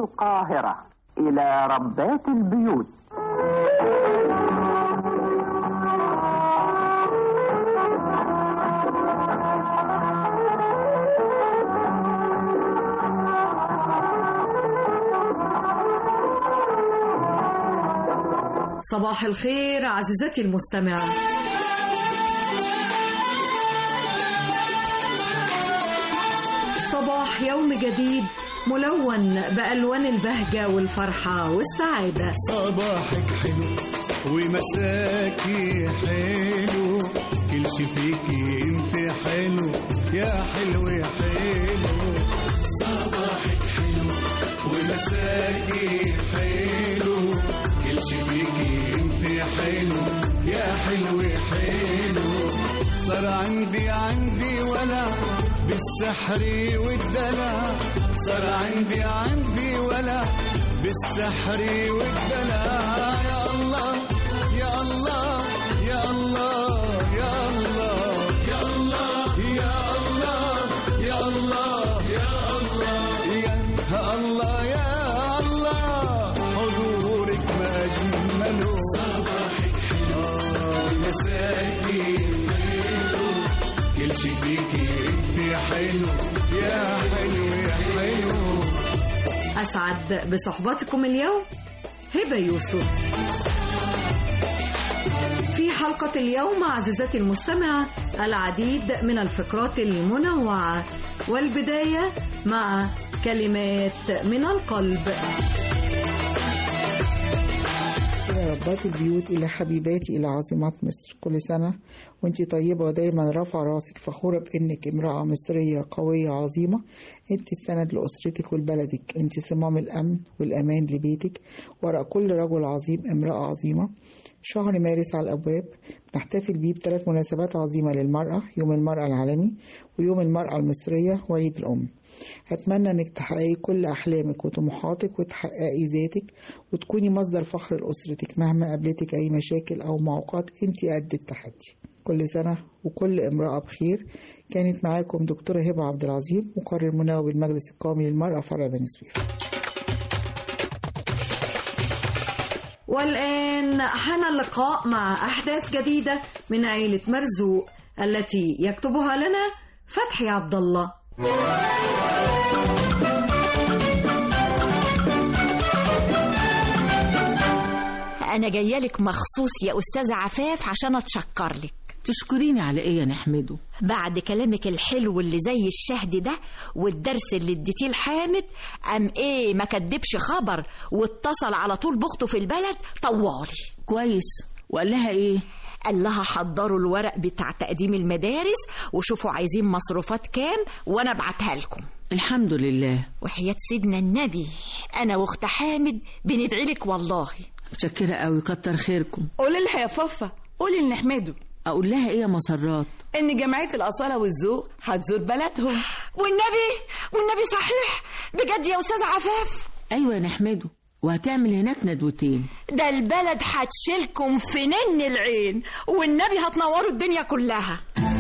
القاهرة إلى ربات البيوت صباح الخير عزيزتي المستمعة صباح يوم جديد ملون بألوان البهجة والفرحة والسعادة صباحك حلو ومساكي حلو كل شي فيكي انت حلو يا حلو يا حلو صباحك حلو ومساكي حلو كل شي فيكي انت حلو يا حلو يا حلو صار عندي عندي ولا بالسحر والدلع صار عندي عندي ولا بالسحر والدلع يا الله يا الله يا الله يا الله يا الله يا الله يا الله يا الله يا الله يا الله حضورك ما أجمله صباحك حلو مساكي حلو كل شي فيكي انت حلو يا حلو يا حلو أسعد بصحبتكم اليوم هبة يوسف في حلقة اليوم عزيزتي المستمعة العديد من الفقرات المنوعة والبداية مع كلمات من القلب إلى ربات البيوت إلى حبيباتي إلى عاصمات مصر كل سنة وانتي طيبة ودايما رافعة راسك فخورة بإنك امرأة مصرية قوية عظيمة انت السند لأسرتك ولبلدك انت صمام الأمن والأمان لبيتك وراء كل رجل عظيم امرأة عظيمة شهر مارس على الأبواب نحتفل بيه بثلاث مناسبات عظيمة للمرأة يوم المرأة العالمي ويوم المرأة المصرية وعيد الأم أتمنى إنك تحققي كل أحلامك وطموحاتك وتحققي ذاتك وتكوني مصدر فخر لأسرتك مهما قابلتك أي مشاكل أو معوقات أنت قد التحدي كل سنة وكل امرأة بخير كانت معاكم دكتورة هبة عبد العظيم مقرر مناوب المجلس القومي للمرأة فرع بني سويف والآن حان اللقاء مع أحداث جديدة من عيلة مرزوق التي يكتبها لنا فتحي عبد الله أنا جاية لك مخصوص يا أستاذة عفاف عشان أتشكر لك تشكريني على ايه يا نحمده بعد كلامك الحلو اللي زي الشهد ده والدرس اللي اديتيه لحامد قام ايه ما كدبش خبر واتصل على طول بأخته في البلد طوالي كويس وقال لها ايه قال لها حضروا الورق بتاع تقديم المدارس وشوفوا عايزين مصروفات كام وانا ابعتها لكم الحمد لله وحياة سيدنا النبي انا واخت حامد بندعي لك والله متشكرة قوي كتر خيركم قولي لها يا فوفا قولي لنحمده اقول لها ايه يا مسرات ان جمعيه الاصاله والذوق هتزور بلدهم والنبي والنبي صحيح بجد يا استاذ عفاف ايوه يا نحمده وهتعمل هناك ندوتين ده البلد هتشيلكم في نن العين والنبي هتنوروا الدنيا كلها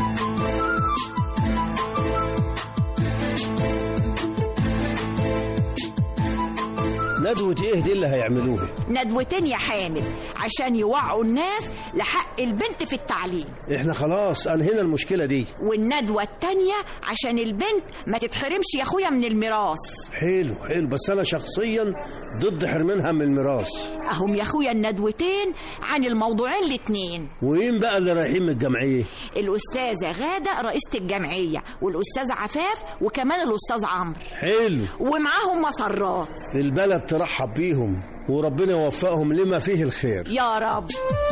ندوة ايه دي اللي هيعملوها ندوتين يا حامد عشان يوعوا الناس لحق البنت في التعليم احنا خلاص انهينا المشكلة دي والندوة التانية عشان البنت ما تتحرمش يا اخويا من الميراث حلو حلو بس انا شخصيا ضد حرمانها من الميراث اهم يا اخويا الندوتين عن الموضوعين الاتنين ومين بقى اللي رايحين من الجمعية الأستاذة غادة رئيسة الجمعية والأستاذ عفاف وكمان الأستاذ عمرو حلو ومعاهم مسرات البلد ترحب بيهم وربنا يوفقهم لما فيه الخير يا رب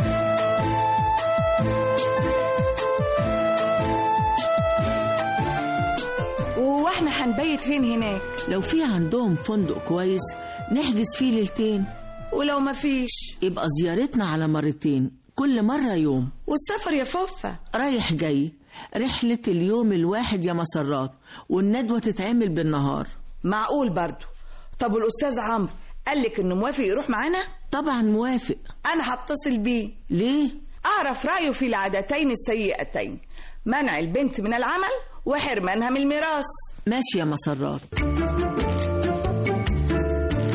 واحنا هنبيت فين هناك لو في عندهم فندق كويس نحجز فيه ليلتين ولو ما فيش يبقى زيارتنا على مرتين كل مرة يوم والسفر يا فوفا رايح جاي رحلة اليوم الواحد يا مسرات والندوة تتعمل بالنهار معقول برضو طب والاستاذ عمرو قال لك انه موافق يروح معانا طبعا موافق انا هتصل بيه ليه؟ اعرف رايه في العادتين السيئتين منع البنت من العمل وحرمانها من الميراث ماشي يا مسرات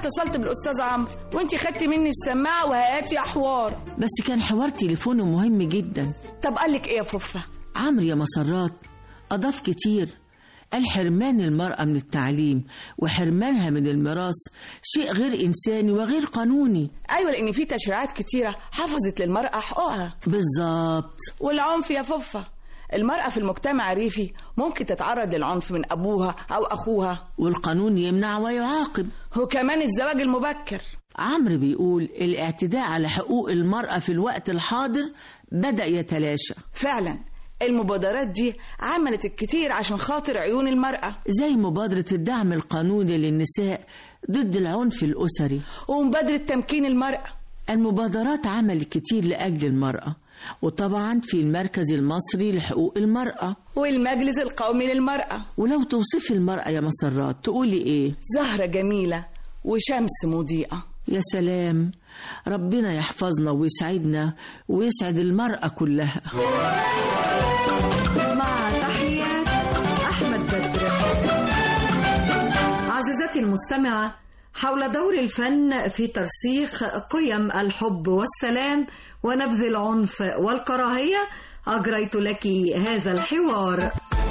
اتصلت بالاستاذ عمرو وانت خدتي مني السماعه وهات يا حوار بس كان حوار تليفوني مهم جدا طب قال لك ايه يا فوفا عمرو يا مسرات أضاف كتير قال حرمان المرأة من التعليم وحرمانها من الميراث شيء غير إنساني وغير قانوني ايوه لان في تشريعات كتيره حفظت للمراه حقوقها بالظبط والعنف يا فوفا المرأة في المجتمع الريفي ممكن تتعرض للعنف من أبوها أو أخوها والقانون يمنع ويعاقب وكمان الزواج المبكر عمرو بيقول الاعتداء على حقوق المرأة في الوقت الحاضر بدأ يتلاشى فعلا المبادرات دي عملت الكتير عشان خاطر عيون المرأة زي مبادرة الدعم القانوني للنساء ضد العنف الأسري ومبادرة تمكين المرأة المبادرات عملت كتير لأجل المرأة وطبعا في المركز المصري لحقوق المرأة والمجلس القومي للمرأة ولو توصفي المرأة يا مسرات تقولي ايه زهرة جميلة وشمس مضيئة يا سلام ربنا يحفظنا ويسعدنا ويسعد المرأة كلها مع تحيات أحمد بدر عزيزتي المستمعة حول دور الفن في ترسيخ قيم الحب والسلام ونبذ العنف والكراهية أجريت لك هذا الحوار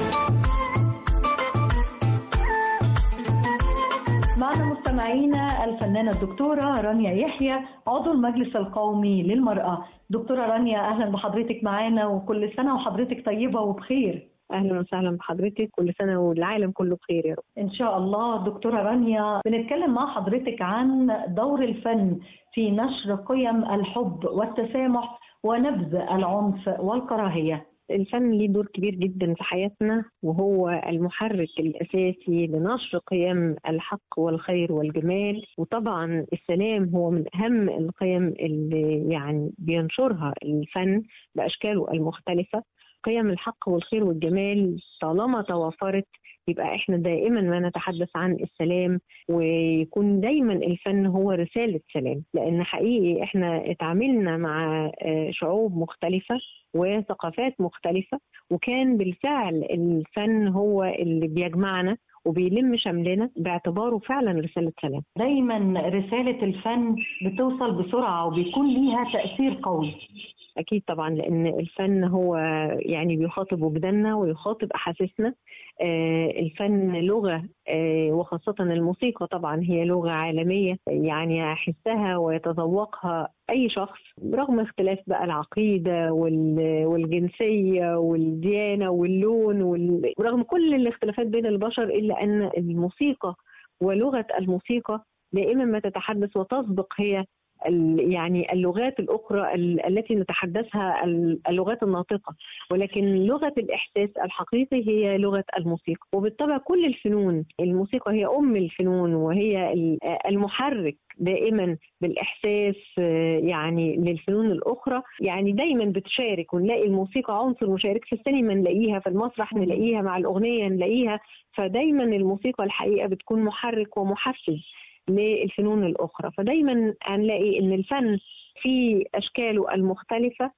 معنا مستمعينا الفنانة الدكتورة رانيا يحيى عضو المجلس القومي للمرأة دكتورة رانيا أهلا بحضرتك معانا وكل سنة وحضرتك طيبة وبخير اهلا وسهلا بحضرتك كل سنه والعالم كله بخير يا رب إن شاء الله دكتورة رانيا بنتكلم مع حضرتك عن دور الفن في نشر قيم الحب والتسامح ونبذ العنف والكراهية الفن ليه دور كبير جدا في حياتنا وهو المحرك الاساسي لنشر قيم الحق والخير والجمال وطبعا السلام هو من اهم القيم اللي يعني بينشرها الفن باشكاله المختلفه قيم الحق والخير والجمال طالما توافرت يبقى احنا دائما ما نتحدث عن السلام ويكون دايما الفن هو رسالة سلام لأن حقيقي احنا اتعاملنا مع آه، شعوب مختلفة وثقافات مختلفة وكان بالفعل الفن هو اللي بيجمعنا وبيلم شملنا باعتباره فعلا رسالة سلام دايما رسالة الفن بتوصل بسرعة وبيكون ليها تأثير قوي أكيد طبعا لأن الفن هو يعني بيخاطب وجداننا ويخاطب أحاسيسنا آه، الفن لغة آه، وخاصة الموسيقى طبعا هي لغة عالمية يعني يحسها ويتذوقها أي شخص رغم اختلاف بقى العقيدة وال- والجنسية والديانة واللون وال- ورغم كل الاختلافات بين البشر إلا أن الموسيقى ولغة الموسيقى دائما ما تتحدث وتسبق هي ال- يعني اللغات الأخرى ال- التي نتحدثها ال- اللغات الناطقة ولكن لغة الإحساس الحقيقي هي لغة الموسيقى وبالطبع كل الفنون الموسيقى هي أم الفنون وهي ال- المحرك دائما بالإحساس آه، يعني للفنون الأخرى يعني دايما بتشارك ونلاقي الموسيقى عنصر مشارك في السينما نلاقيها في المسرح نلاقيها مع الأغنية نلاقيها فدايما الموسيقى الحقيقة بتكون محرك ومحفز للفنون الأخرى فدايما هنلاقي إن الفن في أشكاله المختلفة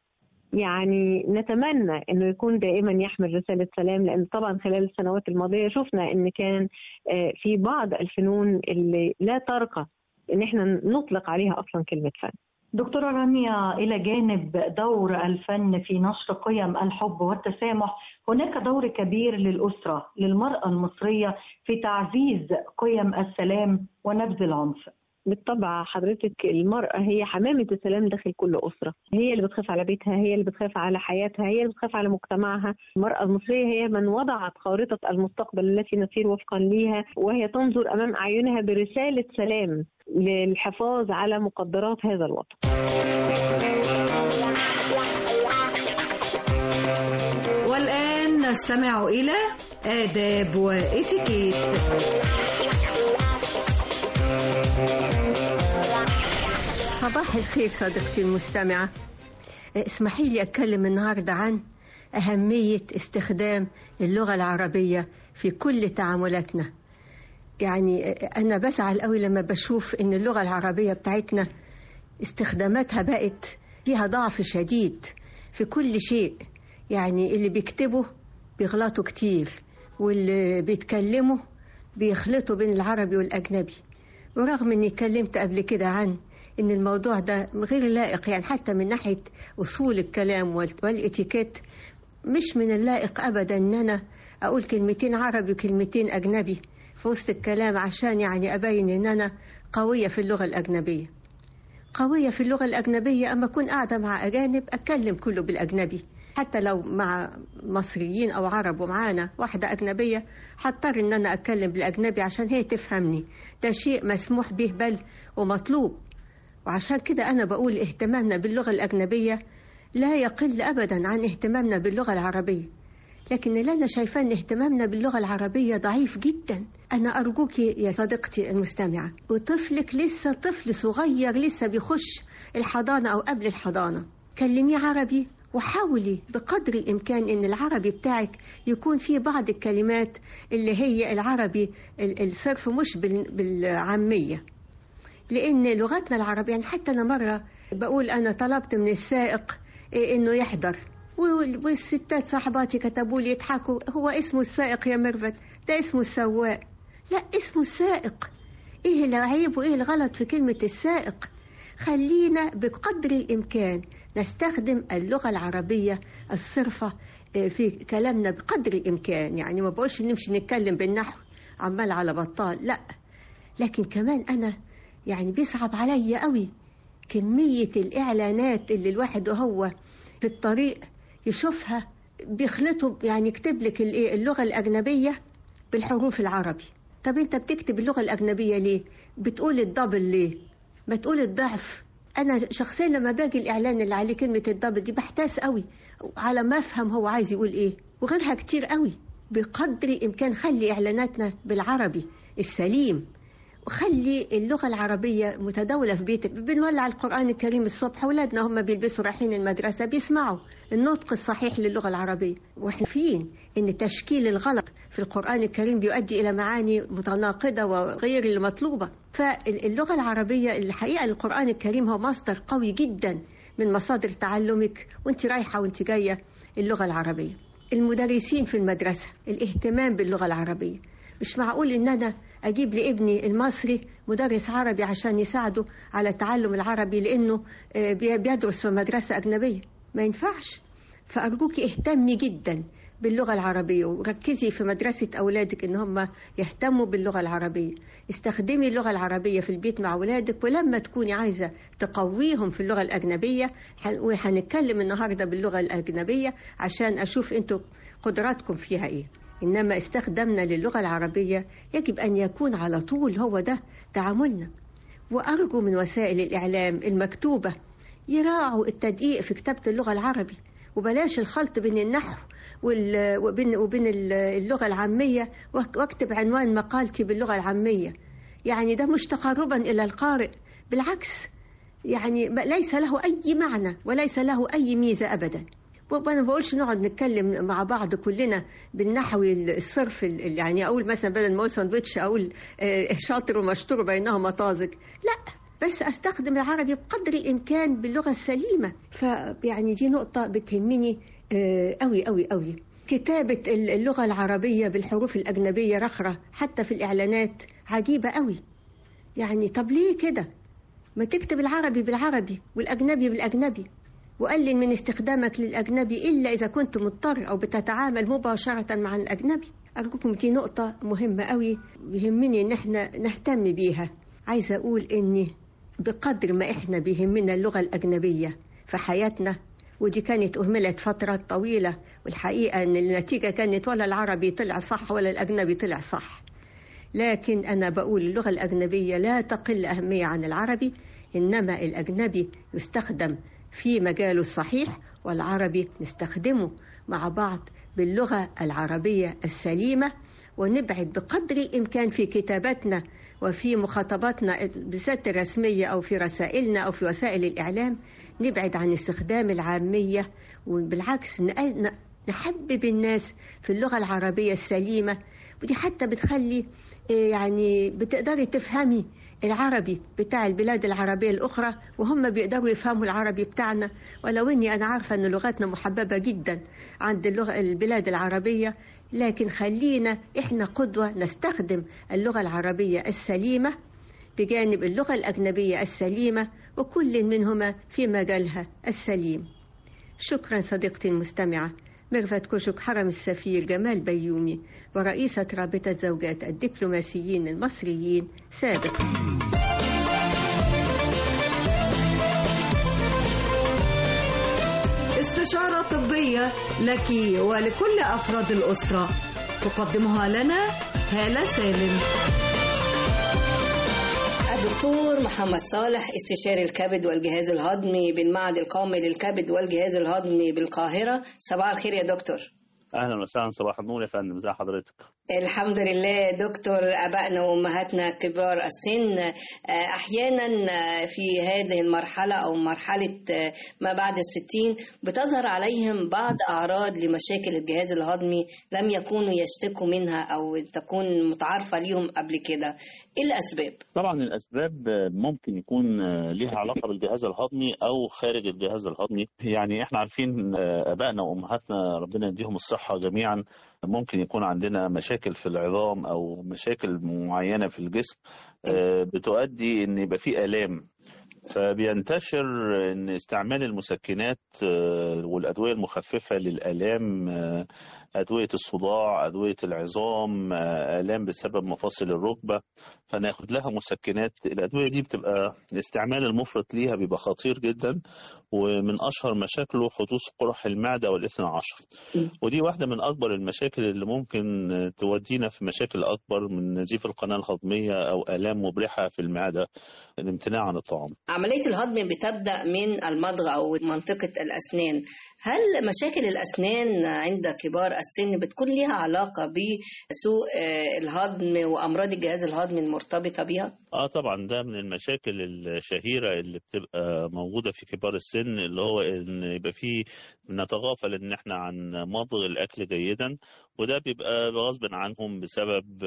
يعني نتمنى انه يكون دائما يحمل رساله سلام لان طبعا خلال السنوات الماضيه شفنا ان كان آه، في بعض الفنون اللي لا ترقى ان احنا نطلق عليها اصلا كلمه فن دكتورة رانيا إلى جانب دور الفن في نشر قيم الحب والتسامح هناك دور كبير للأسرة للمرأة المصرية في تعزيز قيم السلام ونبذ العنف بالطبع حضرتك المرأة هي حمامة السلام داخل كل أسرة هي اللي بتخاف على بيتها هي اللي بتخاف على حياتها هي اللي بتخاف على مجتمعها المرأة المصرية هي من وضعت خارطة المستقبل التي نسير وفقا ليها وهي تنظر أمام أعينها برسالة سلام للحفاظ على مقدرات هذا الوطن والآن نستمع إلى آداب وإتيكيت صباح الخير صديقتي المستمعة اسمحي لي أتكلم النهاردة عن أهمية استخدام اللغة العربية في كل تعاملاتنا يعني أنا بزعل قوي لما بشوف إن اللغة العربية بتاعتنا استخداماتها بقت فيها ضعف شديد في كل شيء يعني اللي بيكتبوا بيغلطوا كتير واللي بيتكلموا بيخلطوا بين العربي والأجنبي ورغم اني اتكلمت قبل كده عن ان الموضوع ده غير لائق يعني حتى من ناحيه اصول الكلام وال- والاتيكيت مش من اللائق ابدا ان انا اقول كلمتين عربي وكلمتين اجنبي في وسط الكلام عشان يعني ابين ان انا قويه في اللغه الاجنبيه قويه في اللغه الاجنبيه اما اكون قاعده مع اجانب اتكلم كله بالاجنبي حتى لو مع مصريين او عرب ومعانا واحده اجنبيه هضطر ان انا اتكلم بالاجنبي عشان هي تفهمني ده شيء مسموح به بل ومطلوب وعشان كده أنا بقول اهتمامنا باللغة الأجنبية لا يقل أبدا عن اهتمامنا باللغة العربية لكن اللي أنا شايفاه إن اهتمامنا باللغة العربية ضعيف جدا أنا أرجوك يا صديقتي المستمعة وطفلك لسه طفل صغير لسه بيخش الحضانة أو قبل الحضانة كلميه عربي وحاولي بقدر الإمكان إن العربي بتاعك يكون فيه بعض الكلمات اللي هي العربي ال- الصرف مش بال- بالعامية لان لغتنا العربيه يعني حتى انا مره بقول انا طلبت من السائق إيه انه يحضر وال- والستات صاحباتي كتبوا لي يضحكوا هو اسمه السائق يا ميرفت ده اسمه السواق لا اسمه السائق ايه العيب وايه الغلط في كلمه السائق خلينا بقدر الامكان نستخدم اللغه العربيه الصرفه إيه، في كلامنا بقدر الامكان يعني ما بقولش نمشي نتكلم بالنحو عمال على بطال لا لكن كمان انا يعني بيصعب عليا قوي كمية الإعلانات اللي الواحد وهو في الطريق يشوفها بيخلطوا يعني يكتب لك الإيه اللغة الأجنبية بالحروف العربي طب أنت بتكتب اللغة الأجنبية ليه؟ بتقول الدبل ليه؟ ما تقول الضعف أنا شخصيا لما باجي الإعلان اللي عليه كلمة الدبل دي بحتاس قوي على ما أفهم هو عايز يقول إيه وغيرها كتير قوي بقدر الإمكان خلي إعلاناتنا بالعربي السليم وخلي اللغة العربية متداولة في بيتك بنولع القرآن الكريم الصبح أولادنا هم بيلبسوا رايحين المدرسة بيسمعوا النطق الصحيح للغة العربية واحنا فين إن تشكيل الغلط في القرآن الكريم بيؤدي إلى معاني متناقضة وغير المطلوبة فاللغة العربية الحقيقة القرآن الكريم هو مصدر قوي جدا من مصادر تعلمك وانت رايحة وانت جاية اللغة العربية المدرسين في المدرسة الاهتمام باللغة العربية مش معقول ان انا اجيب لابني المصري مدرس عربي عشان يساعده على تعلم العربي لانه آه، بي- بيدرس في مدرسه اجنبيه ما ينفعش فارجوكي اهتمي جدا باللغه العربيه وركزي في مدرسه اولادك ان هم يهتموا باللغه العربيه استخدمي اللغه العربيه في البيت مع اولادك ولما تكوني عايزه تقويهم في اللغه الاجنبيه ح- وهنتكلم النهارده باللغه الاجنبيه عشان اشوف انتوا قدراتكم فيها ايه إنما استخدامنا للغة العربية يجب أن يكون على طول هو ده تعاملنا وأرجو من وسائل الإعلام المكتوبة يراعوا التدقيق في كتابة اللغة العربي وبلاش الخلط بين النحو وال- وبين وبين ال- اللغة العامية واك- واكتب عنوان مقالتي باللغة العامية يعني ده مش تقربا إلى القارئ بالعكس يعني ما- ليس له أي معنى وليس له أي ميزة أبدا وانا ما بقولش نقعد نتكلم مع بعض كلنا بالنحو الصرف ال- يعني اقول مثلا بدل ما اقول ساندوتش اقول آه، شاطر ومشطور بينهما طازج لا بس استخدم العربي بقدر الامكان باللغه السليمه فيعني دي نقطه بتهمني آه، قوي قوي قوي كتابه ال- اللغه العربيه بالحروف الاجنبيه رخره حتى في الاعلانات عجيبه قوي يعني طب ليه كده ما تكتب العربي بالعربي والأجنبي بالأجنبي وقلل من استخدامك للأجنبي إلا إذا كنت مضطر أو بتتعامل مباشرة مع الأجنبي أرجوكم دي نقطة مهمة قوي بيهمني إن إحنا نهتم بيها عايزة أقول إن بقدر ما إحنا بيهمنا اللغة الأجنبية في حياتنا ودي كانت أهملت فترة طويلة والحقيقة إن النتيجة كانت ولا العربي طلع صح ولا الأجنبي طلع صح لكن أنا بقول اللغة الأجنبية لا تقل أهمية عن العربي إنما الأجنبي يستخدم في مجاله الصحيح والعربي نستخدمه مع بعض باللغة العربية السليمة ونبعد بقدر الإمكان في كتاباتنا وفي مخاطباتنا بالذات الرسمية أو في رسائلنا أو في وسائل الإعلام نبعد عن استخدام العامية وبالعكس نق- نحبب الناس في اللغة العربية السليمة ودي حتى بتخلي إيه يعني بتقدري تفهمي العربي بتاع البلاد العربية الأخرى وهم بيقدروا يفهموا العربي بتاعنا ولو إني أنا عارفة أن لغتنا محببة جدا عند اللغة البلاد العربية لكن خلينا إحنا قدوة نستخدم اللغة العربية السليمة بجانب اللغة الأجنبية السليمة وكل منهما في مجالها السليم شكرا صديقتي المستمعة ميرفت كوشك حرم السفير جمال بيومي ورئيسة رابطة زوجات الدبلوماسيين المصريين سابقا استشارة طبية لك ولكل أفراد الأسرة تقدمها لنا هالة سالم الدكتور محمد صالح استشاري الكبد والجهاز الهضمي بالمعهد القومي للكبد والجهاز الهضمي بالقاهرة صباح الخير يا دكتور اهلا وسهلا صباح النور يا فندم ازي حضرتك الحمد لله دكتور ابائنا وامهاتنا كبار السن احيانا في هذه المرحله او مرحله ما بعد الستين بتظهر عليهم بعض اعراض لمشاكل الجهاز الهضمي لم يكونوا يشتكوا منها او تكون متعارفه ليهم قبل كده ايه الاسباب طبعا الاسباب ممكن يكون ليها علاقه بالجهاز الهضمي او خارج الجهاز الهضمي يعني احنا عارفين ابائنا وامهاتنا ربنا يديهم الصحه جميعا ممكن يكون عندنا مشاكل في العظام او مشاكل معينه في الجسم بتؤدي ان يبقى في الام فبينتشر ان استعمال المسكنات والادويه المخففه للالام ادويه الصداع ادويه العظام الام بسبب مفاصل الركبه فناخد لها مسكنات الادويه دي بتبقى الاستعمال المفرط ليها بيبقى خطير جدا ومن اشهر مشاكله حدوث قرح المعده والاثنى عشر ودي واحده من اكبر المشاكل اللي ممكن تودينا في مشاكل اكبر من نزيف القناه الهضميه او الام مبرحه في المعده الامتناع عن الطعام عمليه الهضم بتبدا من المضغ او منطقه الاسنان هل مشاكل الاسنان عند كبار السن بتكون ليها علاقه بسوء الهضم وامراض الجهاز الهضمي المرتبطه بيها اه طبعا ده من المشاكل الشهيره اللي بتبقى موجوده في كبار السن اللي هو ان يبقى فيه نتغافل ان احنا عن مضغ الاكل جيدا وده بيبقى غصب عنهم بسبب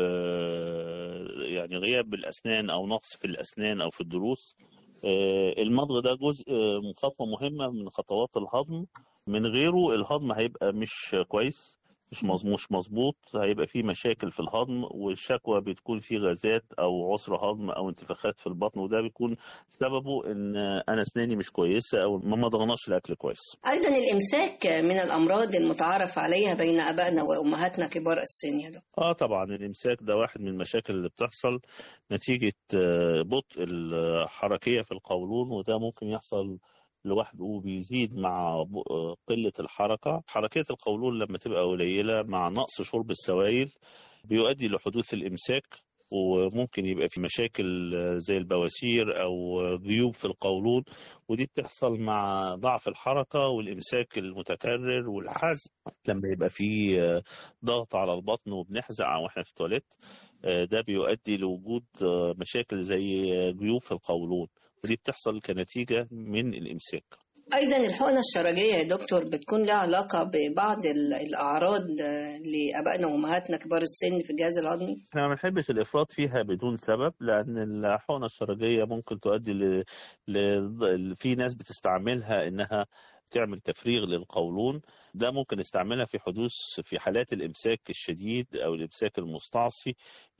يعني غياب الاسنان او نقص في الاسنان او في الضروس المضغ ده جزء خطوه مهمه من خطوات الهضم من غيره الهضم هيبقى مش كويس مش مش مظبوط هيبقى فيه مشاكل في الهضم والشكوى بتكون فيه غازات او عسر هضم او انتفاخات في البطن وده بيكون سببه ان انا اسناني مش كويسه او ما مضغناش الاكل كويس. ايضا الامساك من الامراض المتعارف عليها بين ابائنا وامهاتنا كبار السن يا دكتور. اه طبعا الامساك ده واحد من المشاكل اللي بتحصل نتيجه بطء الحركيه في القولون وده ممكن يحصل لوحده بيزيد مع قلة الحركة حركية القولون لما تبقى قليلة مع نقص شرب السوائل بيؤدي لحدوث الإمساك وممكن يبقى في مشاكل زي البواسير أو جيوب في القولون ودي بتحصل مع ضعف الحركة والإمساك المتكرر والحزق لما يبقى في ضغط على البطن وبنحزق واحنا في التواليت ده بيؤدي لوجود مشاكل زي جيوب في القولون ودي بتحصل كنتيجة من الإمساك أيضا الحقنة الشرجية يا دكتور بتكون لها علاقة ببعض الأعراض لأبائنا وأمهاتنا كبار السن في الجهاز الهضمي؟ احنا ما بنحبش الإفراط فيها بدون سبب لأن الحقنة الشرجية ممكن تؤدي ل... ل... في ناس بتستعملها إنها تعمل تفريغ للقولون ده ممكن نستعملها في حدوث في حالات الامساك الشديد او الامساك المستعصي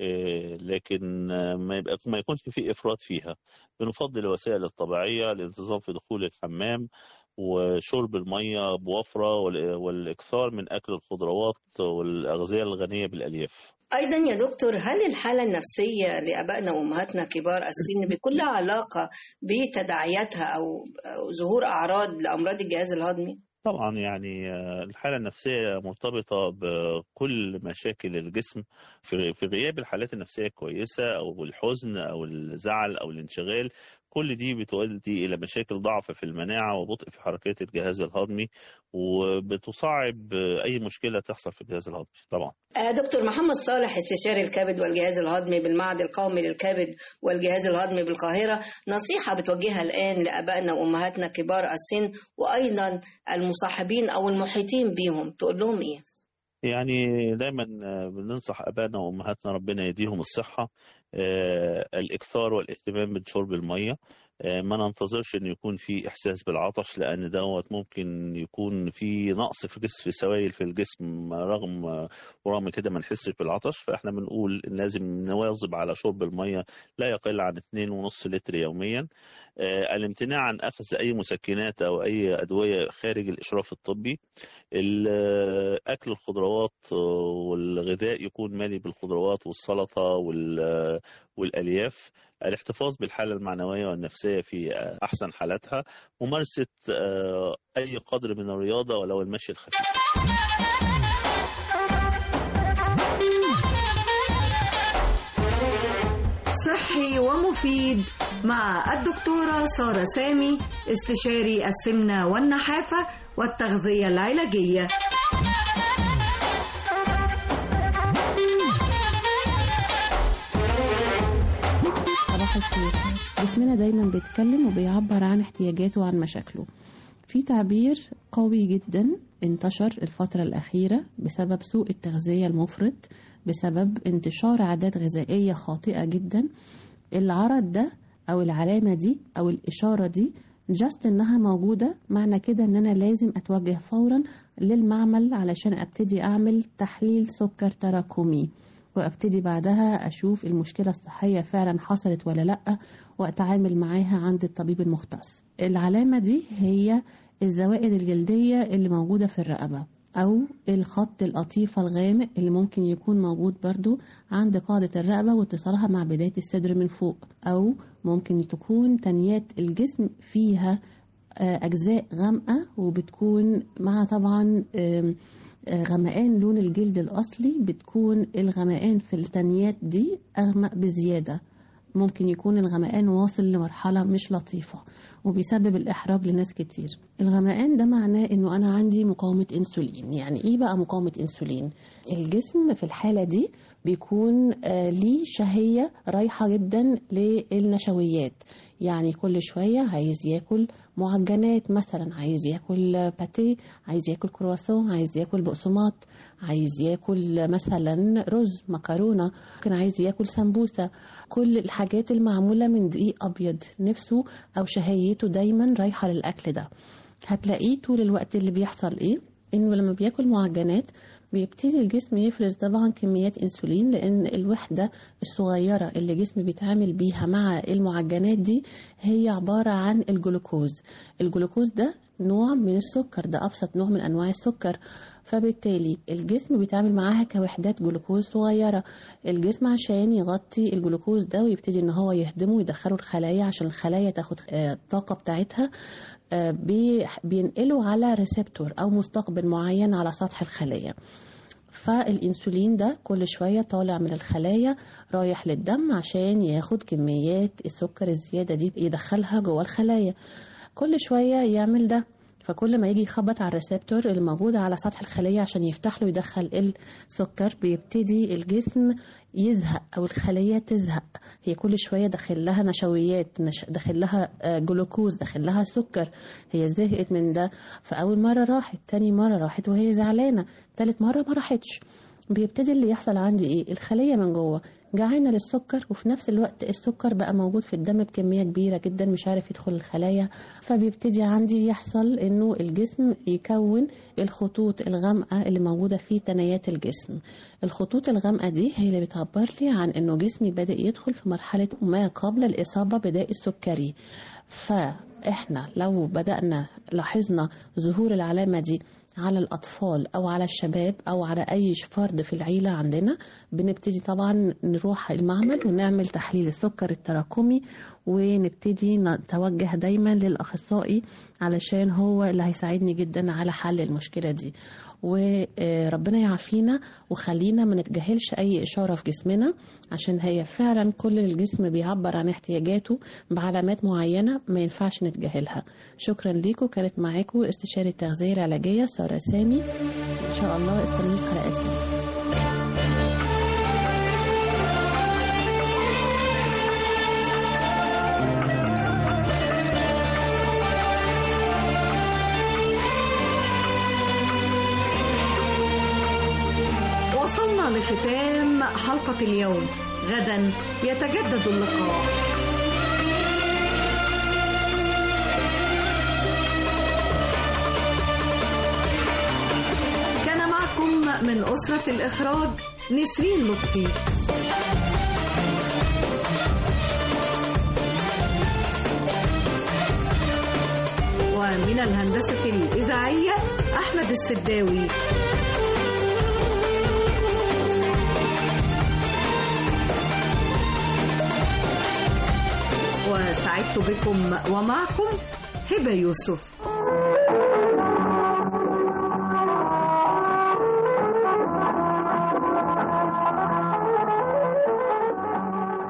لكن ما يبقى ما يكونش في افراط فيها بنفضل الوسائل الطبيعيه الانتظام في دخول الحمام وشرب الميه بوفره والاكثار من اكل الخضروات والاغذيه الغنيه بالالياف أيضا يا دكتور هل الحالة النفسية لأبائنا وأمهاتنا كبار السن بيكون لها علاقة بتداعياتها أو ظهور أعراض لأمراض الجهاز الهضمي؟ طبعا يعني الحالة النفسية مرتبطة بكل مشاكل الجسم في غياب الحالات النفسية الكويسة أو الحزن أو الزعل أو الانشغال كل دي بتؤدي إلى مشاكل ضعف في المناعة وبطء في حركات الجهاز الهضمي وبتصعب أي مشكلة تحصل في الجهاز الهضمي طبعا دكتور محمد صالح استشاري الكبد والجهاز الهضمي بالمعهد القومي للكبد والجهاز الهضمي بالقاهرة نصيحة بتوجهها الآن لأبائنا وأمهاتنا كبار السن وأيضا المصاحبين أو المحيطين بيهم تقول لهم إيه؟ يعني دايما بننصح ابائنا وامهاتنا ربنا يديهم الصحه الاكثار والاهتمام بشرب الميه آه، ما ننتظرش ان يكون في احساس بالعطش لان دوت ممكن يكون في نقص في جسم في سوائل في الجسم رغم ورغم كده ما نحسش بالعطش فاحنا بنقول إن لازم نواظب على شرب الميه لا يقل عن 2.5 لتر يوميا آه، الامتناع عن اخذ اي مسكنات او اي ادويه خارج الاشراف الطبي ال- آه، اكل الخضروات آه، والغذاء يكون مالي بالخضروات والسلطه وال- آه، والالياف الاحتفاظ بالحاله المعنويه والنفسيه في آه، احسن حالاتها ممارسه آه، اي قدر من الرياضه ولو المشي الخفيف صحي ومفيد مع الدكتورة سارة سامي استشاري السمنة والنحافة والتغذية العلاجية صباح الخير جسمنا دايما بيتكلم وبيعبر عن احتياجاته وعن مشاكله في تعبير قوي جدا انتشر الفترة الأخيرة بسبب سوء التغذية المفرط بسبب انتشار عادات غذائية خاطئة جدا العرض ده أو العلامة دي أو الإشارة دي جاست إنها موجودة معنى كده إن أنا لازم أتوجه فورا للمعمل علشان أبتدي أعمل تحليل سكر تراكمي وابتدي بعدها اشوف المشكله الصحيه فعلا حصلت ولا لا واتعامل معاها عند الطبيب المختص العلامه دي هي الزوائد الجلديه اللي موجوده في الرقبه او الخط القطيفه الغامق اللي ممكن يكون موجود برضو عند قاعده الرقبه واتصالها مع بدايه الصدر من فوق او ممكن تكون تنيات الجسم فيها آه، أجزاء غامقة وبتكون مع طبعا آم، آه، غمقان لون الجلد الأصلي بتكون الغمقان في التنيات دي أغمق بزيادة ممكن يكون الغمقان واصل لمرحلة مش لطيفة وبيسبب الإحراج لناس كتير الغمقان ده معناه إنه أنا عندي مقاومة أنسولين يعني إيه بقى مقاومة أنسولين؟ الجسم في الحالة دي بيكون آه، ليه شهية رايحة جدا للنشويات يعني كل شوية عايز ياكل معجنات مثلا عايز ياكل باتيه عايز ياكل كرواسون عايز ياكل بقسماط عايز ياكل مثلا رز مكرونة ممكن عايز ياكل سمبوسة كل الحاجات المعمولة من دقيق أبيض نفسه أو شهيته دايما رايحة للأكل ده هتلاقيه طول الوقت اللي بيحصل إيه إنه لما بياكل معجنات بيبتدي الجسم يفرز طبعا كميات انسولين لان الوحده الصغيره اللي الجسم بيتعامل بيها مع المعجنات دي هي عباره عن الجلوكوز الجلوكوز ده نوع من السكر ده ابسط نوع من انواع السكر فبالتالي الجسم بيتعامل معاها كوحدات جلوكوز صغيره الجسم عشان يغطي الجلوكوز ده ويبتدي ان هو يهدمه ويدخله الخلايا عشان الخلايا تاخد آه، الطاقه بتاعتها آه، بي- بينقله على ريسبتور او مستقبل معين على سطح الخليه فالانسولين ده كل شويه طالع من الخلايا رايح للدم عشان ياخد كميات السكر الزياده دي يدخلها جوه الخلايا كل شويه يعمل ده فكل ما يجي يخبط على الريسبتور اللي موجودة على سطح الخلية عشان يفتح له يدخل السكر بيبتدي الجسم يزهق أو الخلية تزهق هي كل شوية داخل لها نشويات نش- داخل لها آه، جلوكوز داخل لها سكر هي زهقت من ده فأول مرة راحت تاني مرة راحت وهي زعلانة تالت مرة ما راحتش بيبتدي اللي يحصل عندي ايه الخلية من جوه جعانة للسكر وفي نفس الوقت السكر بقى موجود في الدم بكمية كبيرة جدا مش عارف يدخل الخلايا فبيبتدي عندي يحصل انه الجسم يكون الخطوط الغامقة اللي موجودة في تنايات الجسم الخطوط الغامقة دي هي اللي بتعبر لي عن انه جسمي بدأ يدخل في مرحلة ما قبل الإصابة بداء السكري فاحنا لو بدأنا لاحظنا ظهور العلامة دي على الأطفال أو على الشباب أو على أي فرد في العيلة عندنا بنبتدي طبعا نروح المعمل ونعمل تحليل السكر التراكمي ونبتدي نتوجه دايما للأخصائي علشان هو اللي هيساعدني جدا على حل المشكلة دي وربنا يعافينا وخلينا ما نتجاهلش أي إشارة في جسمنا عشان هي فعلا كل الجسم بيعبر عن احتياجاته بعلامات معينة ما ينفعش نتجاهلها شكرا ليكم كانت معاكم استشارة التغذية العلاجية سارة سامي إن شاء الله استنوني في حلقات تانية. وصلنا لختام حلقة اليوم غدا يتجدد اللقاء من أسرة الإخراج نسرين لطفي ومن الهندسة الإذاعية أحمد السداوي وسعدت بكم ومعكم هبة يوسف